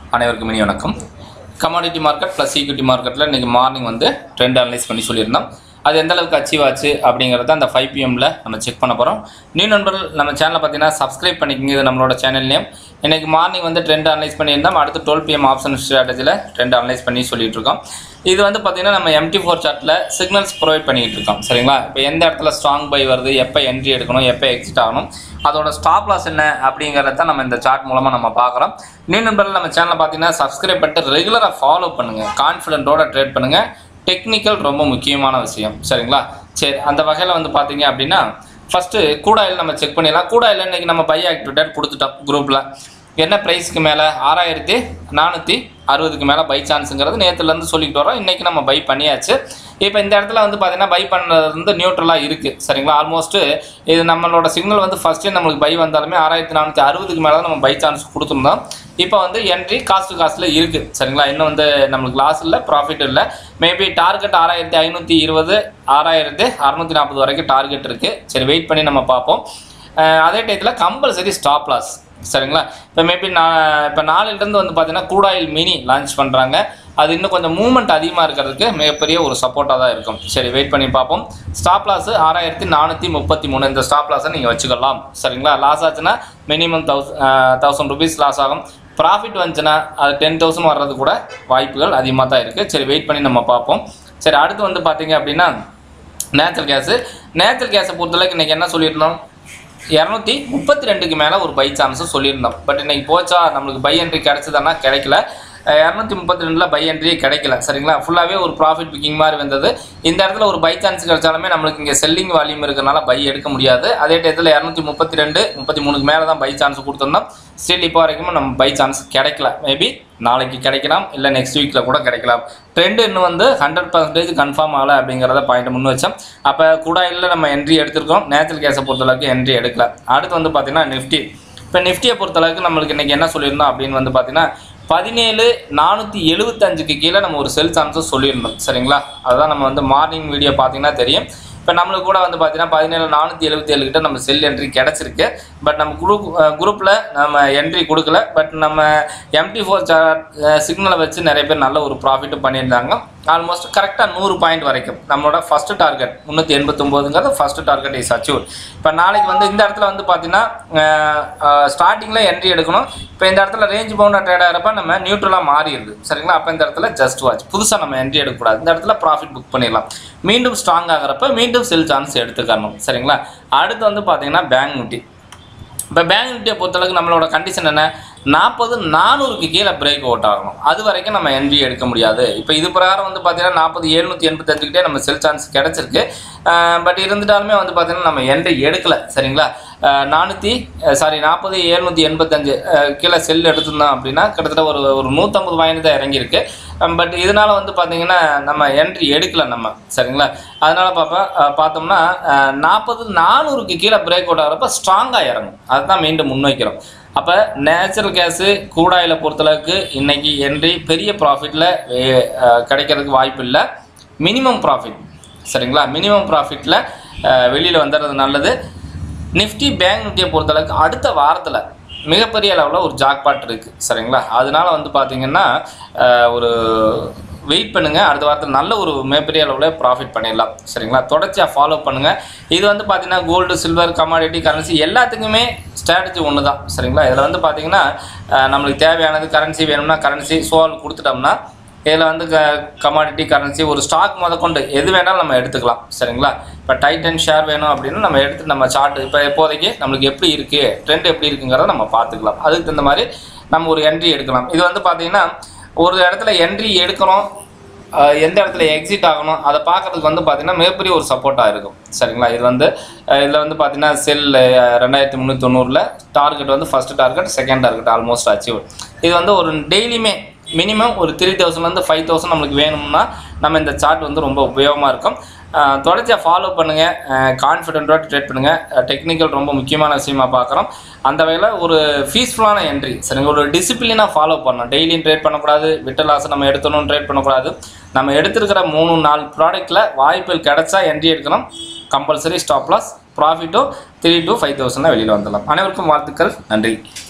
அனைவருக்கும் இனி வணக்கம் கமாடிட்டி மார்க்கெட் ப்ளஸ் ஈக்விட்டி மார்க்கெட்டில் இன்றைக்கி மார்னிங் வந்து ட்ரெண்ட் அனலைஸ் பண்ணி சொல்லியிருந்தோம் அது எந்த அளவுக்கு அச்சீவ் ஆச்சு அப்படிங்கிறத அந்த ஃபைவ் பிஎம்மில் நம்ம செக் பண்ண போகிறோம் நியூ நண்பர்கள் நம்ம சேனலை பார்த்தீங்கன்னா சப்ஸ்கிரைப் பண்ணிக்கங்க இது நம்மளோட சேனல் நேம் இன்றைக்கி மார்னிங் வந்து ட்ரெண்ட் அனலைஸ் பண்ணியிருந்தோம் அடுத்து டுவெல் பிஎம் ஆப்ஷன் ஸ்ட்ராட்டஜியில் ட்ரெண்ட் அனலைஸ் பண்ணி சொல்லிட்டு இருக்கோம் இது வந்து பார்த்தீங்கன்னா நம்ம எம்டி ஃபோர் சார்ட்டில் சிக்னல்ஸ் ப்ரொவைட் பண்ணிகிட்டு இருக்கோம் சரிங்களா இப்போ எந்த இடத்துல ஸ்ட்ராங் பை வருது எப்போ என்ட்ரி எடுக்கணும் எப்போ எக்ஸிட் ஆகணும் அதோட ஸ்டாப் லாஸ் என்ன அப்படிங்கிறத நம்ம இந்த சார்ட் மூலமாக நம்ம பார்க்குறோம் நியூ நண்பர்கள் நம்ம சேனலில் பார்த்தீங்கன்னா சப்ஸ்கிரைப் பண்ணிட்டு ரெகுலராக ஃபாலோ பண்ணுங்கள் கான்ஃபிடென்ட்டோட ட்ரேட் பண்ணுங்கள் டெக்னிக்கல் ரொம்ப முக்கியமான விஷயம் சரிங்களா சரி அந்த வகையில் வந்து பார்த்தீங்க அப்படின்னா ஃபஸ்ட்டு கூடாயில் நம்ம செக் பண்ணிடலாம் கூடாயில் இன்னைக்கு நம்ம பை ஆக்டிவிட்டர் கொடுத்துட்டோம் குரூப்பில் என்ன ப்ரைஸ்க்கு மேலே ஆறாயிரத்தி நானூற்றி அறுபதுக்கு மேலே பை சான்ஸுங்கிறது நேற்றுலேருந்து சொல்லிட்டு வரோம் இன்றைக்கி நம்ம பை பண்ணியாச்சு இப்போ இந்த இடத்துல வந்து பார்த்தீங்கன்னா பை பண்ணுறது வந்து நியூட்ரலாக இருக்குது சரிங்களா ஆல்மோஸ்ட்டு இது நம்மளோட சிக்னல் வந்து ஃபஸ்ட்டு நம்மளுக்கு பை வந்தாலுமே ஆறாயிரத்தி நானூற்றி அறுபதுக்கு மேலே நம்ம பை சான்ஸ் கொடுத்துருந்தோம் இப்போ வந்து என்ட்ரி காஸ்ட் காஸ்ட்டில் இருக்குது சரிங்களா இன்னும் வந்து நம்மளுக்கு லாஸ் இல்லை ப்ராஃபிட் இல்லை மேபி டார்கெட் ஆறாயிரத்தி ஐநூற்றி இருபது ஆறாயிரத்து அறநூற்றி நாற்பது வரைக்கும் டார்கெட் இருக்குது சரி வெயிட் பண்ணி நம்ம பார்ப்போம் அஹ் அதே டயத்தில் கம்பல்சரி ஸ்டாப் லாஸ் சரிங்களா இப்போ மேபி நான் இப்போ நாளிலிருந்து வந்து பார்த்தீங்கன்னா கூடாயில் மினி லான்ச் பண்ணுறாங்க அது இன்னும் கொஞ்சம் மூவ்மெண்ட் அதிகமாக இருக்கிறதுக்கு மிகப்பெரிய ஒரு சப்போர்ட்டாக தான் இருக்கும் சரி வெயிட் பண்ணி பார்ப்போம் ஸ்டாப் லாஸ் ஆறாயிரத்தி நானூற்றி முப்பத்தி மூணு இந்த ஸ்டாப் லாஸை நீங்கள் வச்சுக்கலாம் சரிங்களா லாஸ் ஆச்சுன்னா minimum thousand thousand rupees loss ஆகும் ப்ராஃபிட் வந்துச்சுன்னா அது டென் தௌசண்ட் வர்றது கூட வாய்ப்புகள் அதிகமாக தான் இருக்குது சரி வெயிட் பண்ணி நம்ம பார்ப்போம் சரி அடுத்து வந்து பார்த்தீங்க அப்படின்னா நேச்சுரல் கேஸு நேச்சுரல் கேஸை பொறுத்தளவுக்கு இன்றைக்கி என்ன சொல்லியிருந்தோம் இரநூத்தி முப்பத்தி ரெண்டுக்கு மேலே ஒரு பை சான்ஸும் சொல்லியிருந்தோம் பட் இன்னைக்கு போச்சா நம்மளுக்கு பை என்ட்ரி கிடச்சதுன்னா கிடைக்கல இரநூத்தி முப்பத்தி ரெண்டில் பை என்ட்ரியே கிடைக்கல சரிங்களா ஃபுல்லாகவே ஒரு ப்ராஃபிட் புக்கிங் மாதிரி வந்தது இந்த இடத்துல ஒரு பை சான்ஸ் கிடைச்சாலுமே நம்மளுக்கு இங்கே செல்லிங் வால்யூம் இருக்கிறனால பை எடுக்க முடியாது அதே டயத்தில் இரநூத்தி முப்பத்தி ரெண்டு முப்பத்தி மூணுக்கு மேலே தான் பை சான்ஸ் கொடுத்துருந்தோம் ஸ்டில் இப்போ வரைக்கும் நம்ம பை சான்ஸ் கிடைக்கல மேபி நாளைக்கு கிடைக்கலாம் இல்லை நெக்ஸ்ட் வீக்கில் கூட கிடைக்கலாம் ட்ரெண்டு இன்னும் வந்து ஹண்ட்ரட் பர்சன்டேஜ் கன்ஃபார்ம் ஆகலை அப்படிங்கிறத பாயிண்ட் முன் வச்சோம் அப்போ கூடாயில் நம்ம என்ட்ரி எடுத்திருக்கோம் நேச்சுரல் கேஸை பொறுத்தளவுக்கு என்ட்ரி எடுக்கல அடுத்து வந்து பார்த்தீங்கன்னா நிஃப்டி இப்போ நிஃப்டியை பொறுத்தளவுக்கு நம்மளுக்கு இன்றைக்கி என்ன சொல்லியிருந்தோம் அப்படின்னு வந்து பார்த்தீங்கன்னா பதினேழு நானூற்றி எழுபத்தஞ்சுக்கு கீழே நம்ம ஒரு செல் சான்ஸும் சொல்லியிருந்தோம் சரிங்களா அதுதான் நம்ம வந்து மார்னிங் வீடியோ பார்த்தீங்கன்னா தெரியும் இப்போ நம்மளுக்கு கூட வந்து பார்த்தீங்கன்னா பதினேழு நானூற்றி எழுபத்தி ஏழு கிட்ட நம்ம செல் என்ட்ரி கிடச்சிருக்கு பட் நம்ம குரூப் குரூப்பில் நம்ம என்ட்ரி கொடுக்கல பட் நம்ம எம்டி ஃபோர் சிக்னலை வச்சு நிறைய பேர் நல்ல ஒரு ப்ராஃபிட்டும் பண்ணியிருந்தாங்க ஆல்மோஸ்ட் கரெக்டாக நூறு பாயிண்ட் வரைக்கும் நம்மளோட ஃபஸ்ட்டு டார்கெட் முந்நூற்றி எண்பத்தொம்போதுங்கிறது ஃபஸ்ட்டு டார்கெட் இஸ் அச்சீவ் இப்போ நாளைக்கு வந்து இந்த இடத்துல வந்து பார்த்தீங்கன்னா ஸ்டார்டிங்கில் என்ட்ரி எடுக்கணும் இப்போ இந்த இடத்துல ரேஞ்ச் பவுண்டர் ட்ரேட் ஆகிறப்ப நம்ம நியூட்ரலாக மாறிடுது சரிங்களா அப்போ இந்த இடத்துல ஜஸ்ட் வாட்ச் புதுசாக நம்ம என்ட்ரி எடுக்கக்கூடாது இந்த இடத்துல ப்ராஃபிட் புக் பண்ணிடலாம் மீண்டும் ஸ்ட்ராங் ஆகிறப்ப மீண்டும் செல் சான்ஸ் எடுத்துக்கணும் சரிங்களா அடுத்து வந்து பார்த்தீங்கன்னா பேங்க் நிஃப்டி இப்போ பேங்க் நிஃப்டியை பொறுத்தளவுக்கு நம்மளோட கண்டிஷன் என்ன நாற்பது நானூறுக்கு கீழே பிரேக் அவுட் ஆகணும் அது வரைக்கும் நம்ம என்ட்ரி எடுக்க முடியாது இப்போ இது பிரகாரம் வந்து பார்த்தீங்கன்னா நாற்பது எழுநூற்றி எண்பத்தஞ்சுக்கிட்டே நம்ம செல் சான்ஸ் கிடச்சிருக்கு பட் இருந்துட்டாலுமே வந்து பார்த்தீங்கன்னா நம்ம என்ட்ரி எடுக்கலை சரிங்களா நானூற்றி சாரி நாற்பது எழுநூற்றி எண்பத்தஞ்சு கீழே செல் எடுத்திருந்தோம் அப்படின்னா கிட்டத்தட்ட ஒரு ஒரு நூற்றம்பது பாயிண்ட் தான் இறங்கியிருக்கு பட் இதனால் வந்து பார்த்தீங்கன்னா நம்ம என்ட்ரி எடுக்கல நம்ம சரிங்களா அதனால் பார்ப்போம் பார்த்தோம்னா நாற்பது நானூறுக்கு கீழே பிரேக் அவுட் ஆகிறப்ப ஸ்ட்ராங்காக இறங்கும் அதுதான் மீண்டும் முன்வைக்கிறோம் அப்போ நேச்சுரல் கேஸு கூடாயில் பொறுத்தளவுக்கு இன்றைக்கி என்ட்ரி பெரிய ப்ராஃபிட்டில் கிடைக்கிறதுக்கு வாய்ப்பு இல்லை மினிமம் ப்ராஃபிட் சரிங்களா மினிமம் ப்ராஃபிட்டில் வெளியில் வந்துடுறது நல்லது நிஃப்டி பேங்க் நிஃப்டியை பொறுத்தளவுக்கு அடுத்த வாரத்தில் மிகப்பெரிய அளவில் ஒரு ஜாக்பாட் இருக்குது சரிங்களா அதனால வந்து பார்த்திங்கன்னா ஒரு வெயிட் பண்ணுங்கள் அடுத்த வாரத்தில் நல்ல ஒரு மிகப்பெரிய அளவில் ப்ராஃபிட் பண்ணிடலாம் சரிங்களா தொடர்ச்சியாக ஃபாலோ பண்ணுங்கள் இது வந்து பார்த்திங்கன்னா கோல்டு சில்வர் கமாடிட்டி கரன்சி எல்லாத்துக்குமே ஸ்ட்ராட்டஜி ஒன்று தான் சரிங்களா இதில் வந்து பார்த்திங்கன்னா நம்மளுக்கு தேவையானது கரன்சி வேணும்னா கரன்சி சோல் கொடுத்துட்டோம்னா இதில் வந்து க கமாடிட்டி கரன்சி ஒரு ஸ்டாக் முதற்கொண்டு எது வேணாலும் நம்ம எடுத்துக்கலாம் சரிங்களா இப்போ டைட்டன் ஷேர் வேணும் அப்படின்னு நம்ம எடுத்து நம்ம சார்ட் இப்போ இப்போதைக்கு நம்மளுக்கு எப்படி இருக்குது ட்ரெண்ட் எப்படி இருக்குங்கிறத நம்ம பார்த்துக்கலாம் அதுக்கு தகுந்த மாதிரி நம்ம ஒரு என்ட்ரி எடுக்கலாம் இது வந்து பார்த்திங்கன்னா ஒரு இடத்துல என்ட்ரி எடுக்கிறோம் எந்த இடத்துல எக்ஸிட் ஆகணும் அதை பார்க்குறதுக்கு வந்து பார்த்திங்கன்னா மிகப்பெரிய ஒரு சப்போர்ட்டாக இருக்கும் சரிங்களா இது வந்து இதில் வந்து பார்த்திங்கன்னா செல் ரெண்டாயிரத்தி முந்நூற்றி தொண்ணூறில் டார்கெட் வந்து first target second target almost achieve இது வந்து ஒரு டெய்லியுமே மினிமம் ஒரு த்ரீ தௌசண்ட்லேருந்து ஃபைவ் தௌசண்ட் நம்மளுக்கு வேணும்னா நம்ம இந்த சார்ட் வந்து ரொம்ப உபயோகமாக இருக்கும் தொடர்ச்சியாக ஃபாலோ பண்ணுங்கள் கான்ஃபிடென்ட்டோட ட்ரேட் பண்ணுங்கள் டெக்னிக்கல் ரொம்ப முக்கியமான விஷயமா பார்க்குறோம் அந்த வகையில் ஒரு ஃபீஸ்ஃபுல்லான என்ட்ரி சரிங்க ஒரு டிசிப்ளினாக ஃபாலோ பண்ணணும் டெய்லியும் ட்ரேட் பண்ணக்கூடாது விட்ட லாஸ் நம்ம எடுத்தணும் ட்ரேட் பண்ணக்கூடாது நம்ம எடுத்திருக்கிற மூணு நாலு ப்ராடக்ட்டில் வாய்ப்புகள் கிடைச்சா என்ட்ரி எடுக்கணும் கம்பல்சரி ஸ்டாப் லாஸ் ப்ராஃபிட்டும் த்ரீ டு ஃபைவ் தௌசண்ட் வெளியில் வந்துடலாம் அனைவருக்கும் வாழ்த்துக்கள் நன்றி